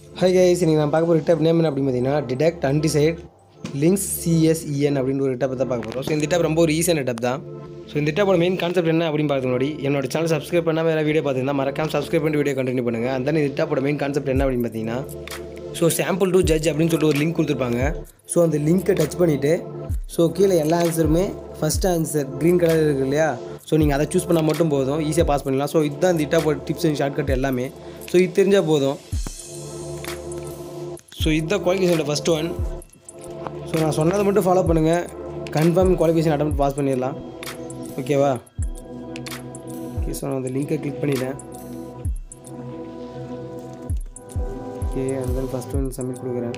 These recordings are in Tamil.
ஹை கைஸ் நீங்கள் நான் பார்க்க போகிற டேப் நேம் என்ன அப்படின்னு பார்த்தீங்கன்னா டிடெக்ட் அன்டிசைட் லிங்க்ஸ் சிஎஸ்இஎன் அப்படின்னு ஒரு டேப்பை தான் பார்க்க போகிறோம் ஸோ இந்த டேப் ரொம்ப ஒரு ஈஸியான டேப் தான் ஸோ இந்த டேப்போட மெயின் கான்செப்ட் என்ன அப்படின்னு பார்த்து முன்னாடி என்னோட சேனல் சப்ஸ்கிரைப் பண்ணால் வேறு வீடியோ பார்த்தீங்கன்னா மறக்காம சப்ஸ்கிரைப் பண்ணி வீடியோ கண்டினியூ பண்ணுங்கள் அந்த இந்த டேப்போட மெயின் கான்செப்ட் என்ன அப்படின்னு பார்த்தீங்கன்னா ஸோ சாம்பிள் டு ஜட்ஜ் அப்படின்னு சொல்லிட்டு ஒரு லிங்க் கொடுத்துருப்பாங்க ஸோ அந்த லிங்க்கை டச் பண்ணிவிட்டு ஸோ கீழே எல்லா ஆன்சருமே ஃபஸ்ட் ஆன்சர் க்ரீன் கலர் இருக்கு இல்லையா ஸோ நீங்கள் அதை சூஸ் பண்ணால் மட்டும் போதும் ஈஸியாக பாஸ் பண்ணிடலாம் ஸோ இதுதான் இந்த இட்டாப்போட டிப்ஸ் அண்ட் ஷார்ட்கட் எல்லாமே ஸோ இது தெரிஞ்சால் போதும் ஸோ இதுதான் குவாலிஃபிகேஷனோட ஃபஸ்ட் ஒன் ஸோ நான் சொன்னதை மட்டும் ஃபாலோ பண்ணுங்கள் கன்ஃபார்ம் குவாலிஃபிகேஷன் அட்டம் பாஸ் பண்ணிடலாம் ஓகேவா ஓகே ஸோ நான் அந்த லிங்கை கிளிக் பண்ணிட்டேன் okay and then first one submit கொடுக்குறேன்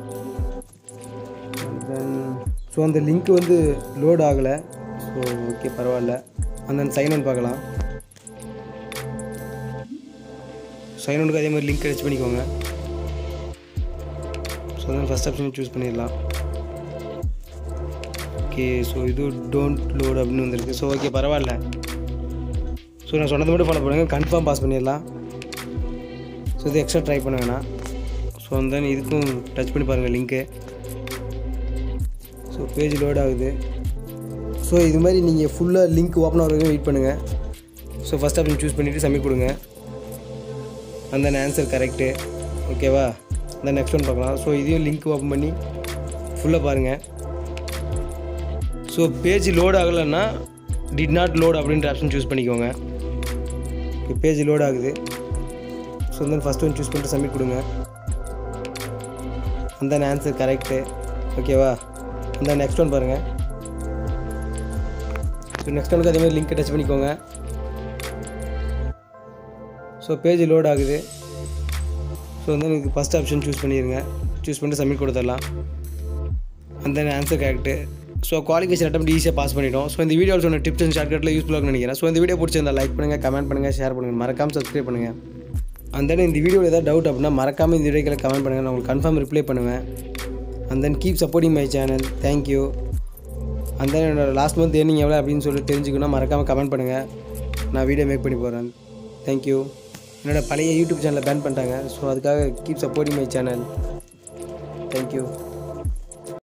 தென் ஸோ அந்த லிங்க் வந்து லோட் ஆகலை ஸோ ஓகே பரவாயில்ல அந்த சைன் ஒன் பார்க்கலாம் சைன் ஒனுக்கு அதே மாதிரி லிங்க் டச் பண்ணிக்கோங்க ஸோ தான் ஃபஸ்ட் ஆப்ஷன் சூஸ் பண்ணிடலாம் ஓகே ஸோ இது டோன்ட் லோட் அப்படின்னு வந்திருக்கு ஸோ ஓகே பரவாயில்ல ஸோ நான் சொன்னதை மட்டும் ஃபாலோ பண்ணுங்கள் கன்ஃபார்ம் பாஸ் பண்ணிடலாம் ஸோ இது எக்ஸ்ட்ரா ட்ரை பண்ண வேணாம் ஸோ தென் இதுக்கும் டச் பண்ணி பாருங்கள் லிங்க்கு ஸோ பேஜ் லோட் ஆகுது ஸோ இது மாதிரி நீங்கள் ஃபுல்லாக லிங்க் ஓப்பன் ஆகிற வரைக்கும் வெயிட் பண்ணுங்கள் ஸோ ஃபஸ்ட் ஆப்ஷன் சூஸ் பண்ணிவிட்டு சப்மிட் கொடுங்க அந்த ஆன்சர் கரெக்டு ஓகேவா அந்த நெக்ஸ்ட் ஒன் பார்க்கலாம் ஸோ இதையும் லிங்க் ஓப்பன் பண்ணி ஃபுல்லாக பாருங்கள் ஸோ பேஜ் லோட் ஆகலைன்னா டிட் நாட் லோட் அப்படின்ற ஆப்ஷன் சூஸ் பண்ணிக்கோங்க பேஜ் லோட் ஆகுது so then first one choose பண்ணிட்டு சப்மிட் கொடுங்க அந்த ஆன்சர் கரெக்டு ஓகேவா அந்த நெக்ஸ்ட் ஒன் பாருங்கள் ஸோ நெக்ஸ்ட் ஒனுக்கு அதே மாதிரி லிங்க் டச் பண்ணிக்கோங்க ஸோ பேஜ் லோட் ஆகுது ஸோ வந்து எனக்கு ஃபஸ்ட் ஆப்ஷன் சூஸ் பண்ணிடுங்க சூஸ் பண்ணிட்டு சப்மிட் கொடுத்துடலாம் அந்த answer correct so qualification attempt ஈஸியாக பாஸ் பண்ணிட்டோம் ஸோ இந்த வீடியோ சொன்ன டிப்ஸ் அண்ட் ஷார்ட்கட்டில் யூஸ்ஃபுல்லாக நினைக்கிறேன் ஸோ இந்த வீடியோ பிடிச்சிருந்தா லைக் பண்ணுங்கள் கமெண்ட் பண்ணுங்கள் ஷேர் பண்ணுங்கள் மறக்காமல் சப்ஸ்கிரைப் பண்ணுங்கள் அண்ட் தென் இந்த வீடியோவில் ஏதாவது டவுட் அப்படின்னா மறக்காமல் இந்த வீடியோக்களை கமெண்ட் பண்ணுங்கள் நான் உங்களுக்கு கன்ஃபார்ம் ரிப்ளை பண்ணுவேன் and then keep supporting my channel thank you and then என்னோட லாஸ்ட் மந்த் ஏர்னிங் எவ்வளோ அப்படின்னு சொல்லி தெரிஞ்சுக்கணும் மறக்காமல் கமெண்ட் பண்ணுங்கள் நான் வீடியோ மேக் பண்ணி போகிறேன் தேங்க்யூ என்னோட பழைய யூடியூப் சேனலை பேன் பண்ணிட்டாங்க ஸோ அதுக்காக keep supporting my channel thank you